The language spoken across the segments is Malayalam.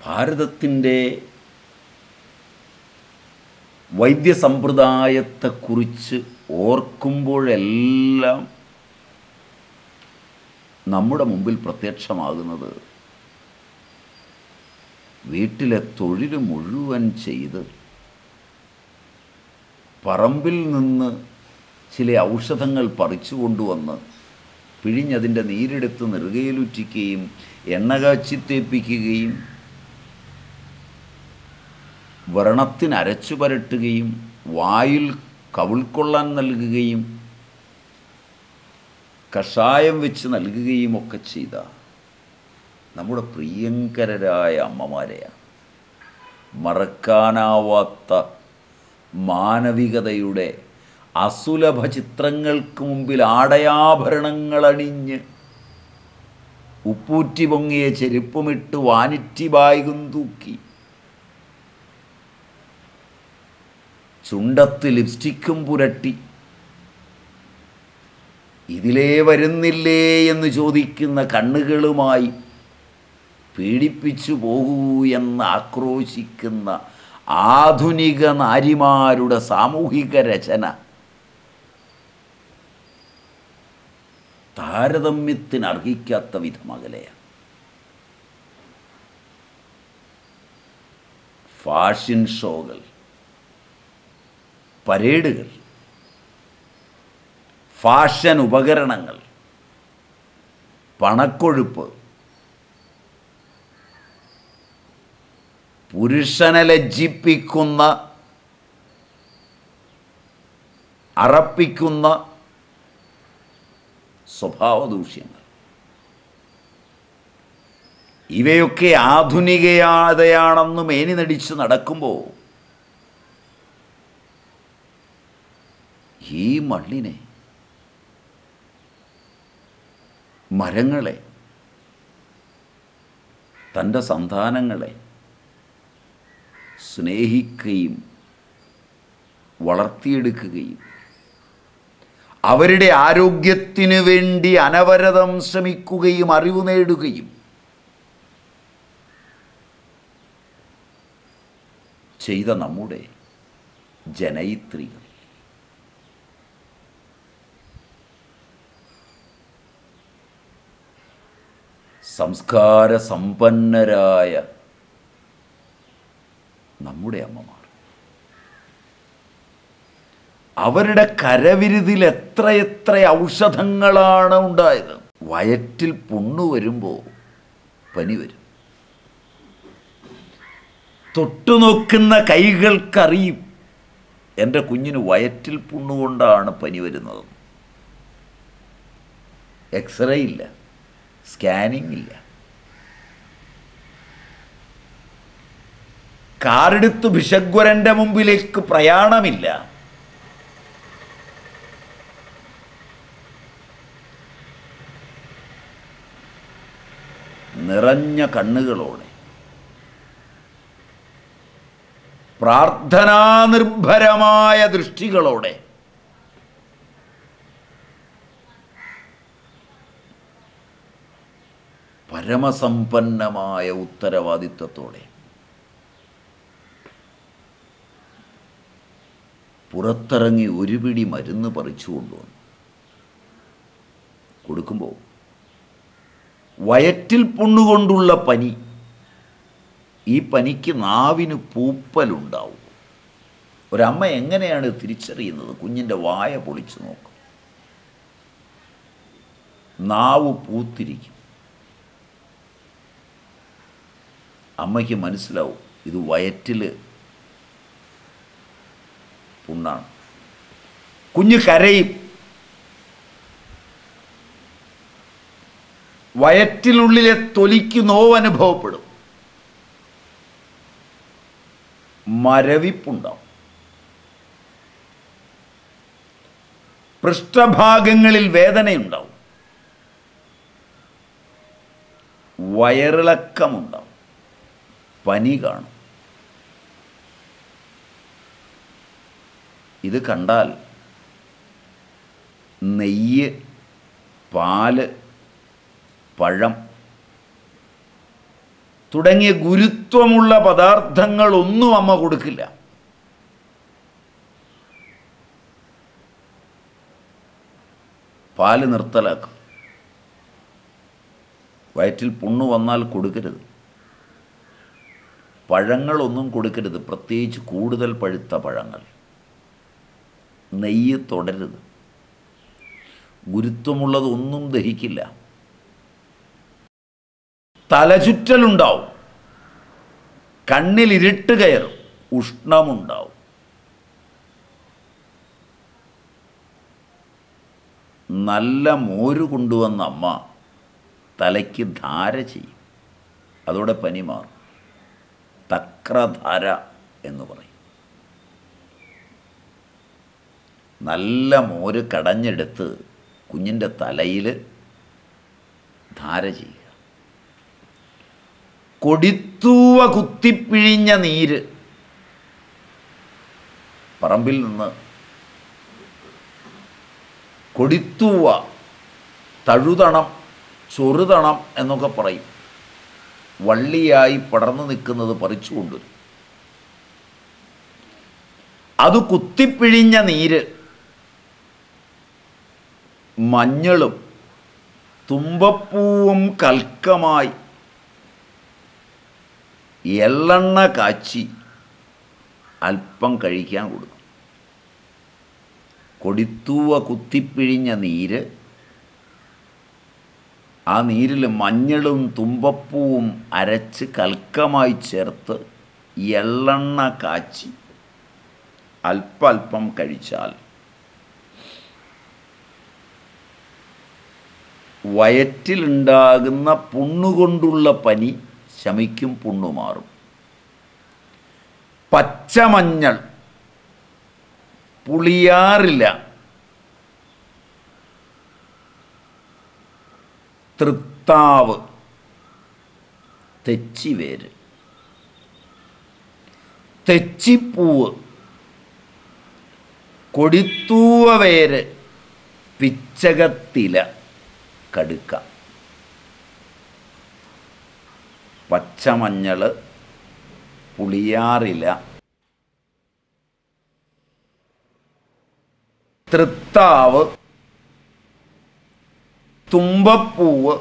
ഭാരതത്തിൻ്റെ വൈദ്യസമ്പ്രദായത്തെക്കുറിച്ച് ഓർക്കുമ്പോഴെല്ലാം നമ്മുടെ മുമ്പിൽ പ്രത്യക്ഷമാകുന്നത് വീട്ടിലെ തൊഴിൽ മുഴുവൻ ചെയ്ത് പറമ്പിൽ നിന്ന് ചില ഔഷധങ്ങൾ പറിച്ചു കൊണ്ടുവന്ന് പിഴിഞ്ഞതിൻ്റെ നീരെടുത്ത് നെറുകയിലുറ്റിക്കുകയും എണ്ണ കാച്ചി തേപ്പിക്കുകയും വ്രണത്തിന് അരച്ചു പരട്ടുകയും വായിൽ കവിൾക്കൊള്ളാൻ നൽകുകയും കഷായം വെച്ച് നൽകുകയും ഒക്കെ ചെയ്ത നമ്മുടെ പ്രിയങ്കരരായ അമ്മമാരെയാണ് മറക്കാനാവാത്ത മാനവികതയുടെ അസുലഭ ചിത്രങ്ങൾക്ക് മുമ്പിൽ ആടയാഭരണങ്ങൾ അണിഞ്ഞ് ഉപ്പൂറ്റി പൊങ്ങിയ ചെരുപ്പുമിട്ട് വാനിറ്റി ബാഗും തൂക്കി ചുണ്ടത്ത് ലിപ്സ്റ്റിക്കും പുരട്ടി ഇതിലേ വരുന്നില്ലേ എന്ന് ചോദിക്കുന്ന കണ്ണുകളുമായി പീഡിപ്പിച്ചു പോകൂ എന്ന് ആക്രോശിക്കുന്ന ആധുനിക നാരിമാരുടെ സാമൂഹിക രചന താരതമ്യത്തിന് അർഹിക്കാത്ത വിധം അകലെയാണ് ഫാഷൻ ഷോകൾ പരേഡുകൾ ഫാഷൻ ഉപകരണങ്ങൾ പണക്കൊഴുപ്പ് പുരുഷനെ ലജ്ജിപ്പിക്കുന്ന അറപ്പിക്കുന്ന സ്വഭാവദൂഷ്യങ്ങൾ ഇവയൊക്കെ ആധുനികയാതയാണെന്ന് മേനി നടിച്ച് നടക്കുമ്പോൾ ഈ മണ്ണിനെ മരങ്ങളെ തൻ്റെ സന്താനങ്ങളെ സ്നേഹിക്കുകയും വളർത്തിയെടുക്കുകയും അവരുടെ ആരോഗ്യത്തിനു വേണ്ടി അനവരതം ശ്രമിക്കുകയും അറിവ് നേടുകയും ചെയ്ത നമ്മുടെ ജനയിത്രികൾ സംസ്കാര സമ്പന്നരായ നമ്മുടെ അമ്മമാർ അവരുടെ കരവിരുതിൽ എത്രയെത്ര ഔഷധങ്ങളാണ് ഉണ്ടായത് വയറ്റിൽ പുണ്ണു വരുമ്പോൾ പനി വരും തൊട്ടുനോക്കുന്ന കൈകൾക്കറിയും എൻ്റെ കുഞ്ഞിന് വയറ്റിൽ പുണ്ണുകൊണ്ടാണ് പനി വരുന്നത് എക്സ്റേ ഇല്ല സ്കാനിങ് ഇല്ല കാറെടുത്ത് ഭിഷഗ്വരൻ്റെ മുമ്പിലേക്ക് പ്രയാണമില്ല നിറഞ്ഞ കണ്ണുകളോടെ പ്രാർത്ഥനാനിർഭരമായ ദൃഷ്ടികളോടെ പരമസമ്പന്നമായ ഉത്തരവാദിത്വത്തോടെ പുറത്തിറങ്ങി ഒരു പിടി മരുന്ന് പറിച്ചു കൊണ്ടുവന്നു കൊടുക്കുമ്പോൾ വയറ്റിൽ പുണ്ണുകൊണ്ടുള്ള പനി ഈ പനിക്ക് നാവിന് പൂപ്പലുണ്ടാവും ഒരമ്മ എങ്ങനെയാണ് തിരിച്ചറിയുന്നത് കുഞ്ഞിൻ്റെ വായ പൊളിച്ചു നോക്കും നാവ് പൂത്തിരിക്കും അമ്മയ്ക്ക് മനസ്സിലാവും ഇത് വയറ്റിൽ പുണ്ണാണ് കുഞ്ഞ് കരയും വയറ്റിനുള്ളിലെ തൊലിക്ക് നോവ് അനുഭവപ്പെടും മരവിപ്പുണ്ടാവും പൃഷ്ഠഭാഗങ്ങളിൽ വേദനയുണ്ടാവും വയറിളക്കമുണ്ടാവും പനി കാണും ഇത് കണ്ടാൽ നെയ്യ് പാല് പഴം തുടങ്ങിയ ഗുരുത്വമുള്ള പദാർത്ഥങ്ങളൊന്നും അമ്മ കൊടുക്കില്ല പാല് നിർത്തലാക്കും വയറ്റിൽ പുണ്ണു വന്നാൽ കൊടുക്കരുത് പഴങ്ങളൊന്നും കൊടുക്കരുത് പ്രത്യേകിച്ച് കൂടുതൽ പഴുത്ത പഴങ്ങൾ നെയ്യ് തുടരുത് ഗുരുത്വമുള്ളതൊന്നും ദഹിക്കില്ല തലചുറ്റലുണ്ടാവും കണ്ണിൽ ഇരുട്ട് കയറും ഉഷ്ണമുണ്ടാവും നല്ല മോര് കൊണ്ടുവന്ന അമ്മ തലയ്ക്ക് ധാര ചെയ്യും അതോടെ പനി മാറും തക്രധാര എന്ന് പറയും നല്ല മോര് കടഞ്ഞെടുത്ത് കുഞ്ഞിൻ്റെ തലയിൽ ധാര ചെയ്യുക കൊടിത്തൂവ കുത്തിപ്പിഴിഞ്ഞ നീര് പറമ്പിൽ നിന്ന് കൊടിത്തൂവ തഴുതണം ചൊറുതണം എന്നൊക്കെ പറയും വള്ളിയായി പടർന്നു നിൽക്കുന്നത് പറിച്ചു കൊണ്ടുവരും അത് കുത്തിപ്പിഴിഞ്ഞ നീര് മഞ്ഞളും തുമ്പപ്പൂവും കൽക്കമായി എള്ളെണ്ണ കാച്ചി അല്പം കഴിക്കാൻ കൊടുക്കും കൊടിത്തൂവ കുത്തിപ്പിഴിഞ്ഞ നീര് ആ നീരിൽ മഞ്ഞളും തുമ്പപ്പൂവും അരച്ച് കൽക്കമായി ചേർത്ത് എള്ളെണ്ണ കാച്ചി അല്പല്പം കഴിച്ചാൽ വയറ്റിലുണ്ടാകുന്ന പുണ്ണുകൊണ്ടുള്ള പനി ശമിക്കും പുണ്ണുമാറും പച്ചമഞ്ഞൾ പുളിയാറില്ല തൃത്താവ് തെച്ചിവേര് തെച്ചിപ്പൂവ് കൊടിത്തൂവ വേര് പിച്ചകത്തില കടുക്ക പച്ചമഞ്ഞൾ പുളിയാറില തൃത്താവ് തുമ്പപ്പൂവ്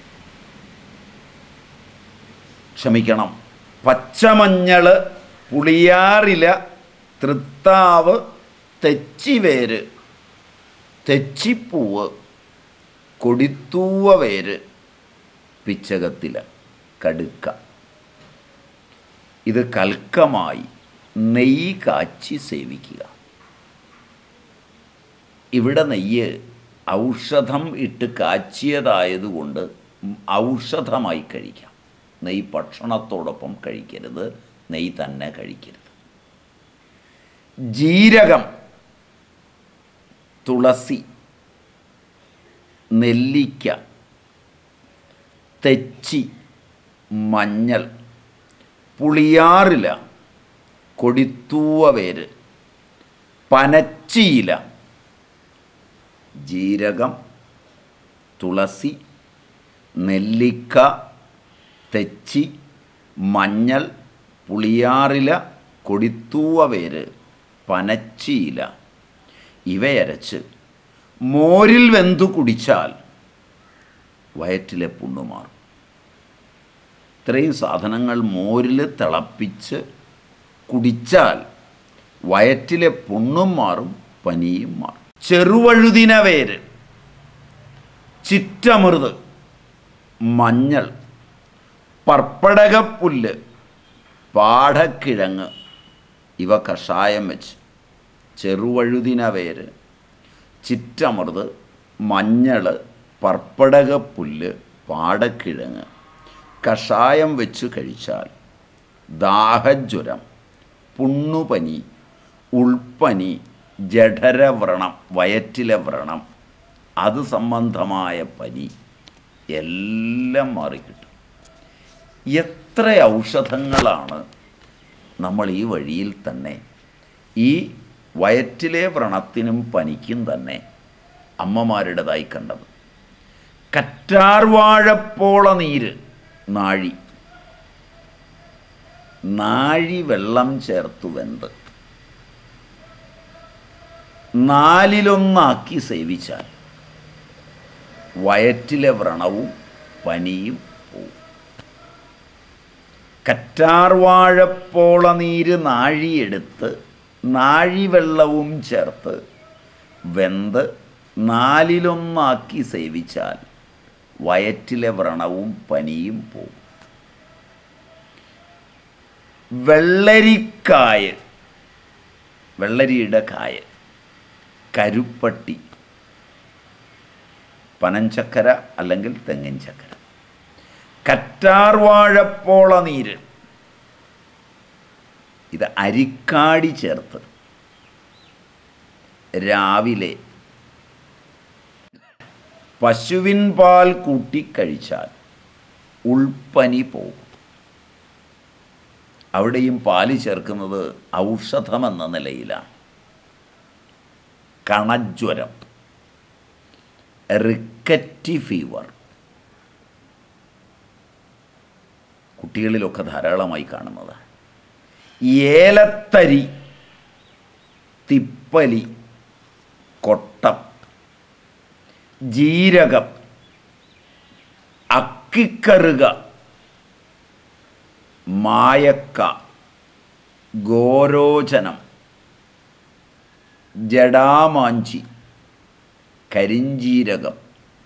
ക്ഷമിക്കണം പച്ചമഞ്ഞൾ പുളിയാറില തൃത്താവ് തെച്ചിവേര് തെച്ചിപ്പൂവ് കൊടിത്തൂവ വേര് പിച്ചകത്തില കടുക്ക ഇത് കൽക്കമായി നെയ്യ് കാച്ചി സേവിക്കുക ഇവിടെ നെയ്യ് ഔഷധം ഇട്ട് കാച്ചിയതായതുകൊണ്ട് ഔഷധമായി കഴിക്കാം നെയ്യ് ഭക്ഷണത്തോടൊപ്പം കഴിക്കരുത് നെയ്യ് തന്നെ കഴിക്കരുത് ജീരകം തുളസി നെല്ലിക്ക തെച്ചി മഞ്ഞൾ പുളിയാറില കൊടിത്തൂവ വേര് പനച്ചിയില ജീരകം തുളസി നെല്ലിക്ക തെച്ചി മഞ്ഞൾ പുളിയാറില കൊടിത്തൂവ വേര് പനച്ചിയില ഇവയരച്ച് മോരിൽ വെന്തു കുടിച്ചാൽ വയറ്റിലെ പുണ്ണുമാറും ഇത്രയും സാധനങ്ങൾ മോരിൽ തിളപ്പിച്ച് കുടിച്ചാൽ വയറ്റിലെ പുണ്ണും മാറും പനിയും മാറും ചെറുവഴുതിന വേര് ചിറ്റമൃത് മഞ്ഞൾ പർപ്പടകപ്പുല്ല് പാടക്കിഴങ്ങ് ഇവ കഷായം വെച്ച് ചെറുവഴുതിന വേര് ചിറ്റമൃത് മഞ്ഞൾ പർപ്പടകപ്പുല്ല് പാടക്കിഴങ്ങ് കഷായം വെച്ച് കഴിച്ചാൽ ദാഹജ്വരം പുണ്ണുപനി ഉൾപ്പനി ജഠരവ്രണം വയറ്റിലെ വ്രണം അത് സംബന്ധമായ പനി എല്ലാം മാറിക്കിട്ടും എത്ര ഔഷധങ്ങളാണ് നമ്മൾ ഈ വഴിയിൽ തന്നെ ഈ വയറ്റിലെ വ്രണത്തിനും പനിക്കും തന്നെ അമ്മമാരുടേതായി കണ്ടത് കറ്റാർവാഴപ്പോള നീര് നാഴി നാഴി വെള്ളം ചേർത്തു വെന്ത് നാലിലൊന്നാക്കി സേവിച്ചാൽ വയറ്റിലെ വ്രണവും പനിയും പോവും കറ്റാർവാഴപ്പോള നീര് നാഴിയെടുത്ത് നാഴിവെള്ളവും ചേർത്ത് വെന്ത് നാലിലൊന്നാക്കി സേവിച്ചാൽ വയറ്റിലെ വ്രണവും പനിയും പോവും വെള്ളരിക്കായ വെള്ളരിയുടെ കായ കരുപ്പട്ടി പനഞ്ചക്കര അല്ലെങ്കിൽ തെങ്ങിൻ ചക്കര കറ്റാർവാഴപ്പോള നീര് ഇത് അരിക്കാടി ചേർത്ത് രാവിലെ പശുവിൻ പാൽ കൂട്ടിക്കഴിച്ചാൽ ഉൾപ്പനി പോകും അവിടെയും പാല് ചേർക്കുന്നത് ഔഷധമെന്ന നിലയിലാണ് കണജ്വരം റിക്കറ്റി ഫീവർ കുട്ടികളിലൊക്കെ ധാരാളമായി കാണുന്നതാണ് ഏലത്തരി തിപ്പലി കൊട്ടം ജീരകം അക്കിക്കറുക മായക്ക ഗോരോചനം ജടാമാഞ്ചി കരിഞ്ചീരകം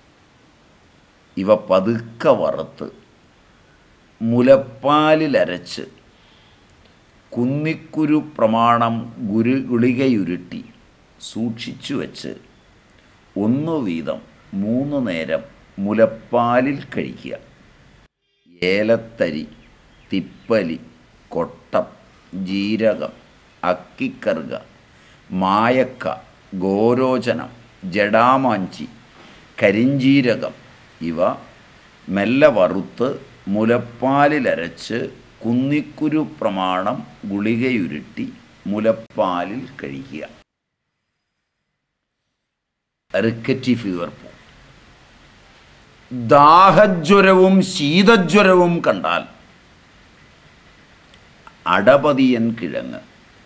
ഇവ പതുക്കെ വറുത്ത് മുലപ്പാലിലരച്ച് കുന്നിക്കുരു പ്രമാണം ഗുരു ഗുളികയുരുട്ടി സൂക്ഷിച്ചു വച്ച് ഒന്നു വീതം മൂന്ന് നേരം മുലപ്പാലിൽ കഴിക്കുക ഏലത്തരി തിപ്പലി കൊട്ടം ജീരകം അക്കിക്കറുക മായക്ക ഗോരോചനം ജടാമാഞ്ചി കരിഞ്ചീരകം ഇവ മെല്ലെ വറുത്ത് മുലപ്പാലിലരച്ച് കുന്നിക്കുരു പ്രമാണം ഗുളികയുരുട്ടി മുലപ്പാലിൽ കഴിക്കുക റിക്കറ്റി ഫീവർ പോ ദാഹജ്വരവും ശീതജ്വരവും കണ്ടാൽ അടപതിയൻ കിഴങ്ങ്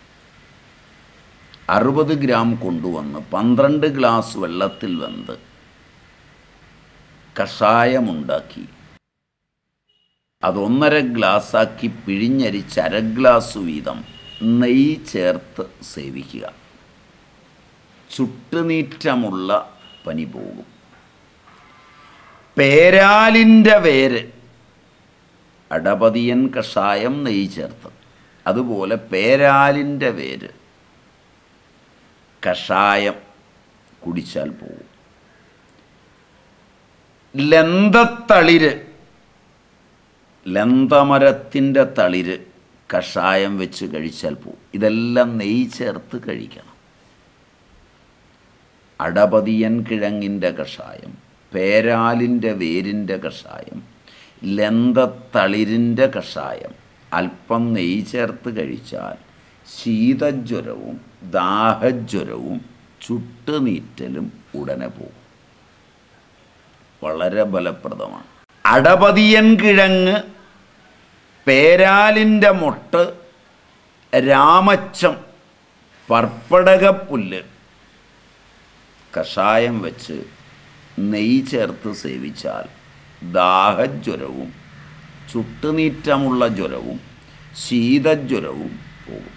അറുപത് ഗ്രാം കൊണ്ടുവന്ന് പന്ത്രണ്ട് ഗ്ലാസ് വെള്ളത്തിൽ വെന്ത് കഷായമുണ്ടാക്കി അതൊന്നര ഗ്ലാസ്സാക്കി പിഴിഞ്ഞരിച്ച് അര ഗ്ലാസ് വീതം നെയ്യ് ചേർത്ത് സേവിക്കുക ചുട്ടുനീറ്റമുള്ള പനി പോകും പേരാലിൻ്റെ വേര് അടപതിയൻ കഷായം നെയ്യ് ചേർത്ത് അതുപോലെ പേരാലിൻ്റെ വേര് കഷായം കുടിച്ചാൽ പോകും ലന്തത്തളിര് ലന്തമരത്തിൻ്റെ തളിര് കഷായം വെച്ച് കഴിച്ചാൽ പോകും ഇതെല്ലാം നെയ്യ് ചേർത്ത് കഴിക്കണം അടപതിയൻ കിഴങ്ങിൻ്റെ കഷായം പേരാലിൻ്റെ വേരിൻ്റെ കഷായം ലന്തത്തളിരിൻ്റെ കഷായം അല്പം നെയ്യ് ചേർത്ത് കഴിച്ചാൽ ശീതജ്വരവും ദാഹജ്വരവും ചുട്ടുനീറ്റലും ഉടനെ പോകും വളരെ ഫലപ്രദമാണ് അടപതിയൻ കിഴങ്ങ് പേരാലിൻ്റെ മൊട്ട് രാമച്ചം പർപ്പടകപ്പുല്ല് കഷായം വെച്ച് നെയ്യ് ചേർത്ത് സേവിച്ചാൽ ദാഹജ്വരവും ചുട്ടുനീറ്റമുള്ള ജ്വരവും ശീതജ്വരവും പോകും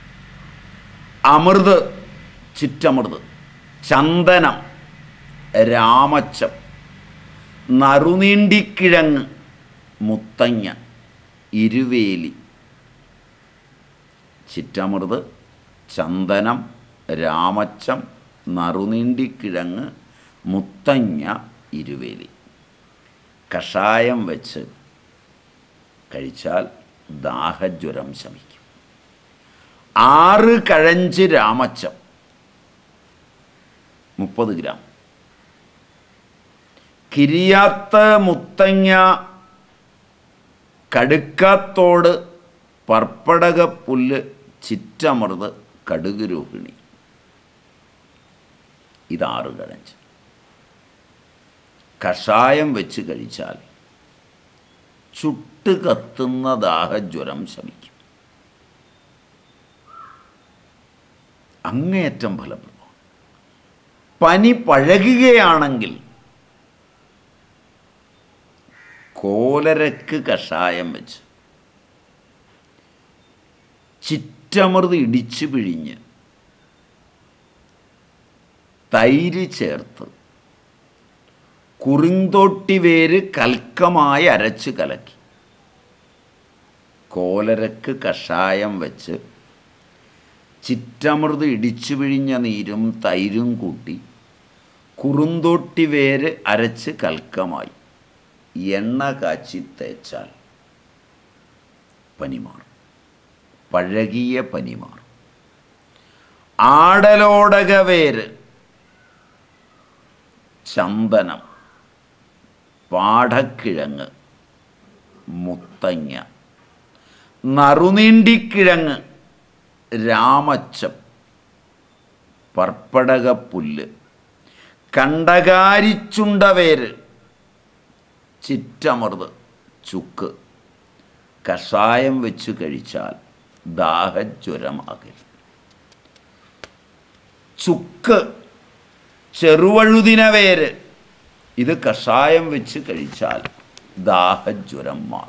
അമൃത് ചിറ്റമൃത് ചന്ദനം രാമച്ചം നറുനീണ്ടിക്കിഴങ്ങ് മുത്തങ്ങ ഇരുവേലി ചിറ്റമൃത് ചന്ദനം രാമച്ചം നറുനീണ്ടിക്കിഴങ്ങ് മുത്തങ്ങ ഇരുവേലി കഷായം വെച്ച് കഴിച്ചാൽ ദാഹജ്വരം ശമിക്കും ആറ് കഴഞ്ച് രാമച്ചം മുപ്പത് ഗ്രാം കിരിയാത്ത മുത്തങ്ങ കടുക്കാത്തോട് പർപ്പടകപ്പുല്ല് ചിറ്റമൃത് കടുക് രോഹിണി ഇതാറ് കഴഞ്ച് കഷായം വെച്ച് കഴിച്ചാൽ ചുട്ട് കത്തുന്ന ദാഹജ്വരം ശമിക്കും അങ്ങേയറ്റം ഫലപ്രദമാണ് പനി പഴകുകയാണെങ്കിൽ കോലരക്ക് കഷായം വെച്ച് ചിറ്റമൃത് ഇടിച്ചു പിഴിഞ്ഞ് തൈര് ചേർത്ത് കുറിന്തോട്ടി വേര് കൽക്കമായി അരച്ച് കലക്കി കോലരക്ക് കഷായം വെച്ച് ചിറ്റമൃത് ഇടിച്ചു പിഴിഞ്ഞ നീരും തൈരും കൂട്ടി കുറുന്തോട്ടി വേര് അരച്ച് കൽക്കമായി എണ്ണ കാച്ചി തേച്ചാൽ പനി മാറും പഴകിയ പനി മാറും ആടലോടക വേര് ചന്ദനം പാടക്കിഴങ്ങ് മുത്തങ്ങ നറുനീണ്ടിക്കിഴങ്ങ് രാമച്ചം പർപ്പടകപ്പുല്ല് കണ്ടകാരിച്ചുണ്ടവേര് ചിറ്റമൃത് ചുക്ക് കഷായം വെച്ച് കഴിച്ചാൽ ദാഹജ്വരമാകില്ല ചുക്ക് ചെറുവഴുതിനവേര് ഇത് കഷായം വെച്ച് കഴിച്ചാൽ ദാഹജ്വരം മാറും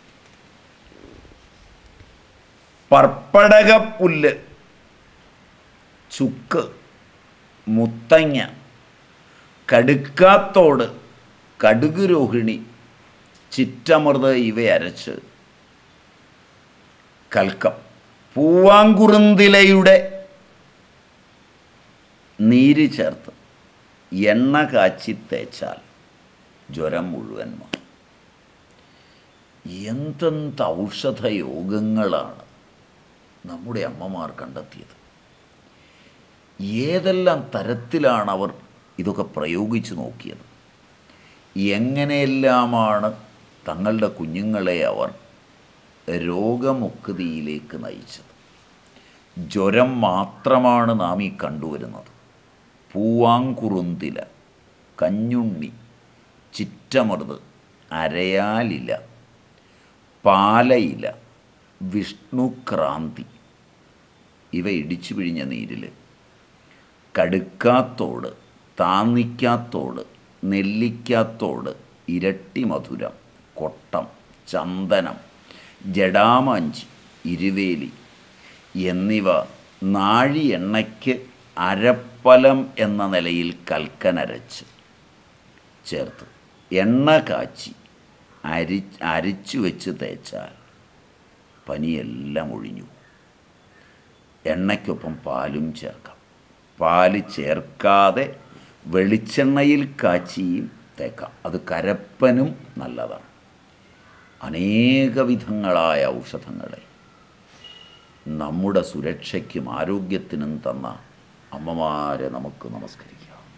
പർപ്പടകപ്പുല്ല് ചുക്ക് മുത്തങ്ങ കടുക്കാത്തോട് കടുക് രോഹിണി ചിറ്റമൃത് ഇവ അരച്ച് കൽക്കം പൂവാങ്കുറുന്തിലയുടെ നീര് ചേർത്ത് എണ്ണ കാച്ചി തേച്ചാൽ ജ്വരം മുഴുവൻ മാറും എന്തെന്ത് ഔഷധ യോഗങ്ങളാണ് നമ്മുടെ അമ്മമാർ കണ്ടെത്തിയത് ഏതെല്ലാം തരത്തിലാണ് അവർ ഇതൊക്കെ പ്രയോഗിച്ചു നോക്കിയത് എങ്ങനെയെല്ലാമാണ് തങ്ങളുടെ കുഞ്ഞുങ്ങളെ അവർ രോഗമുക്തിയിലേക്ക് നയിച്ചത് ജ്വരം മാത്രമാണ് നാം ഈ കണ്ടുവരുന്നത് പൂവാങ്കുറുന്തില കഞ്ഞുണ്ണി ചിറ്റമൃത് അരയാലില പാലയില വിഷ്ണുക്രാന്തി ഇവ ഇടിച്ചു പിഴിഞ്ഞ നീരിൽ കടുക്കാത്തോട് താന്നിക്കാത്തോട് നെല്ലിക്കാത്തോട് ഇരട്ടി മധുരം കൊട്ടം ചന്ദനം ജടാമാഞ്ചി ഇരുവേലി എന്നിവ നാഴി എണ്ണയ്ക്ക് അരപ്പലം എന്ന നിലയിൽ കൽക്കനരച്ച് ചേർത്ത് എണ്ണ കാച്ചി അരി അരിച്ചു വെച്ച് തേച്ചാൽ പനിയെല്ലാം ഒഴിഞ്ഞു എണ്ണയ്ക്കൊപ്പം പാലും ചേർക്കാം പാല് ചേർക്കാതെ വെളിച്ചെണ്ണയിൽ കാച്ചിയും തേക്കാം അത് കരപ്പനും നല്ലതാണ് അനേകവിധങ്ങളായ ഔഷധങ്ങളെ നമ്മുടെ സുരക്ഷയ്ക്കും ആരോഗ്യത്തിനും തന്ന അമ്മമാരെ നമുക്ക് നമസ്കരിക്കാം